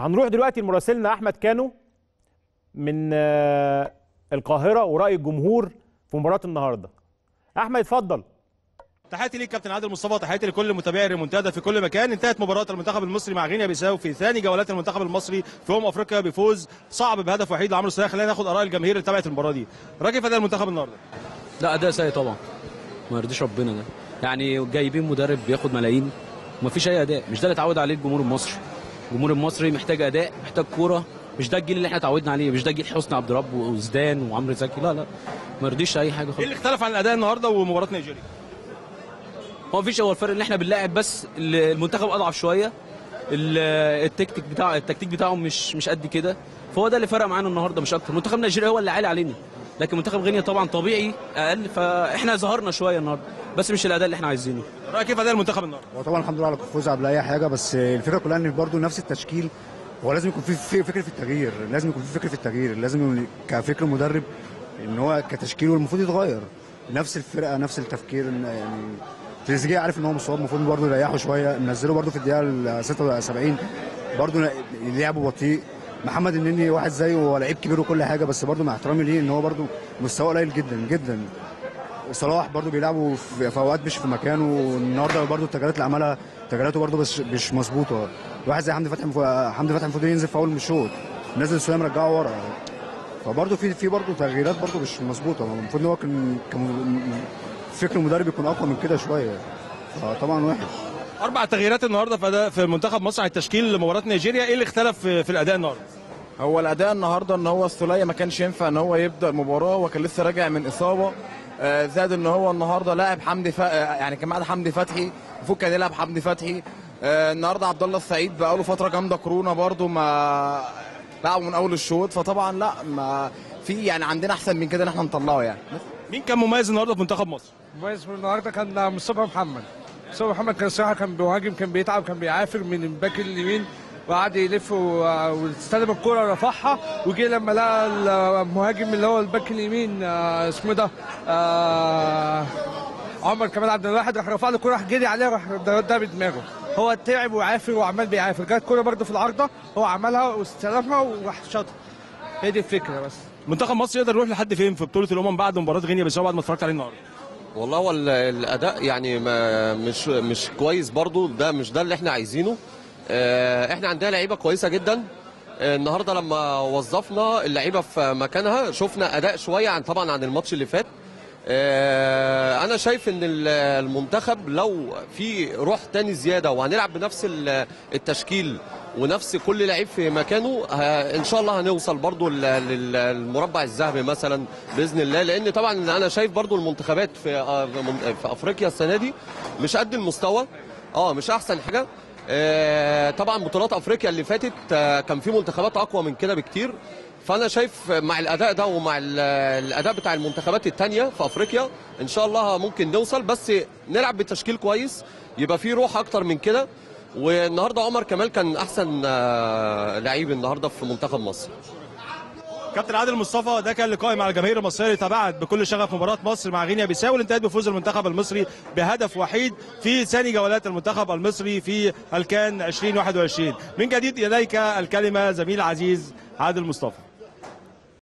هنروح دلوقتي لمراسلنا احمد كانو من آه، القاهره وراي الجمهور في مباراه النهارده احمد اتفضل تحياتي ليك كابتن عادل مصطفى تحياتي لكل متابعي الريمونتادا في كل مكان انتهت مباراه المنتخب المصري مع غينيا بيساو في ثاني جولات المنتخب المصري في امم افريقيا بفوز صعب بهدف وحيد لعمرو السوليه خلينا ناخد اراء الجماهير اللي تابعت المباراه دي راجل في اداء المنتخب النهارده لا اداء سيء طبعا ما يرضيش ربنا ده يعني جايبين مدرب بياخد ملايين وما فيش اي اداء مش ده اللي اتعود عليه الجمهور المصري الجمهور المصري محتاج اداء محتاج كوره مش ده الجيل اللي احنا اتعودنا عليه مش ده جيل حسني عبد رب وزدان وعمرو زكي لا لا ما يرضيش اي حاجه ايه خالص اللي اختلف عن الاداء النهارده ومباراه نيجيريا هو مفيش هو الفرق اللي احنا بنلاعب بس المنتخب اضعف شويه ال- التكتيك بتاع التكتيك بتاعه مش مش قد كده فهو ده اللي فرق معانا النهارده مش اكتر منتخب نيجيريا هو اللي عالي علينا لكن منتخب غينيا طبعا طبيعي اقل فاحنا ظهرنا شويه النهارده بس مش الاداء اللي احنا عايزينه رايك كيف اداء المنتخب النهارده هو طبعا الحمد لله على الفوز قبل اي حاجه بس الفكره كلها ان برضه نفس التشكيل هو لازم يكون في في فكر في التغيير لازم يكون في فكر في التغيير لازم يكون كفكر مدرب ان هو كتشكيل المفروض يتغير نفس الفرقه نفس التفكير إن يعني تريزيجيه عارف ان هو مصاب المفروض برضه يريحه شويه نزله برضه في الدقيقه ال 76 برضه لعبه بطيء محمد النني واحد زيه هو لعيب كبير وكل حاجه بس برضه مع احترامي ليه ان هو برضه مستواه قليل جدا جدا صلاح برضو بيلعبوا في في اوقات مش في مكانه النهارده برضو التغييرات اللي عملها تغييراته برضو بس مش مظبوطه واحد زي حمدي فتحي مف... حمدي فتحي المفروض ينزل في اول من الشوط نزل سويه مرجعه ورا فبرضو في في برضو تغييرات برضو مش مظبوطه المفروض ان هو كان كان فكر المدرب يكون اقوى من كده شويه فطبعا وحش اربع تغييرات النهارده في اداء في منتخب مصر على التشكيل لمباراه نيجيريا ايه اللي اختلف في, في الاداء النهارده هو الاداء النهارده ان هو السوليه ما كانش ينفع ان هو يبدا المباراه وكان لسه راجع من اصابه آه، زاد ان هو النهارده لاعب حمدي ف... آه، يعني كان معاه حمدي فتحي المفروض كان يلعب حمدي فتحي آه، النهارده عبد الله السعيد بقى له فتره جامده كورونا برده ما لعبوا من اول الشوط فطبعا لا ما في يعني عندنا احسن من كده ان احنا نطلعه يعني مين كان مميز النهارده في منتخب مصر مميز من النهارده كان مصطفى محمد مصطفى محمد كان الصراحه كان بيهاجم كان بيتعب كان بيعافر من الباك اليمين وقعد يلف و- واستلم الكرة رفعها وجي لما لقى المهاجم اللي هو الباك اليمين آه، اسمه ده آه، عمر كمال عبد الواحد راح رفع له الكرة راح جري عليه راح ده بدماغه هو تعب وعافر وعمال بيعافر جت الكرة برده في العارضة هو عملها واستلمها وراح شاطها هي دي الفكرة بس منتخب مصر يقدر يروح لحد فين في بطوله الامم بعد مباراه غينيا بيساو بعد ما اتفرجت عليه النهارده والله هو ال- الاداء يعني ما مش مش كويس برضو ده مش ده اللي احنا عايزينه آه، احنا عندنا لعيبه كويسه جدا آه، النهارده لما وظفنا اللعيبه في مكانها شفنا اداء شويه عن طبعا عن الماتش اللي فات آه، انا شايف ان ال- المنتخب لو في روح تاني زياده وهنلعب بنفس ال- التشكيل ونفس كل لعيب في مكانه ه- ان شاء الله هنوصل برضو لل- لل- للمربع الذهبي مثلا باذن الله لان طبعا انا شايف برضو المنتخبات في آه، في من- في افريقيا السنه دي مش قد المستوى اه مش احسن حاجه آه، طبعا بطولات افريقيا اللي فاتت آه، كان في منتخبات اقوى من كده بكتير فانا شايف مع الاداء ده ومع ال- الاداء بتاع المنتخبات التانية في افريقيا ان شاء الله ممكن نوصل بس نلعب بتشكيل كويس يبقى فيه روح اكتر من كده والنهارده عمر كمال كان احسن آه، لعيب النهارده في منتخب مصر كابتن عادل مصطفى ده كان لقاء مع الجماهير المصريه اللي تابعت بكل شغف مباراه مصر مع غينيا بيساو اللي انتهت بفوز المنتخب المصري بهدف وحيد في ثاني جولات المنتخب المصري في الكان 2021 من جديد اليك الكلمه زميل عزيز عادل مصطفى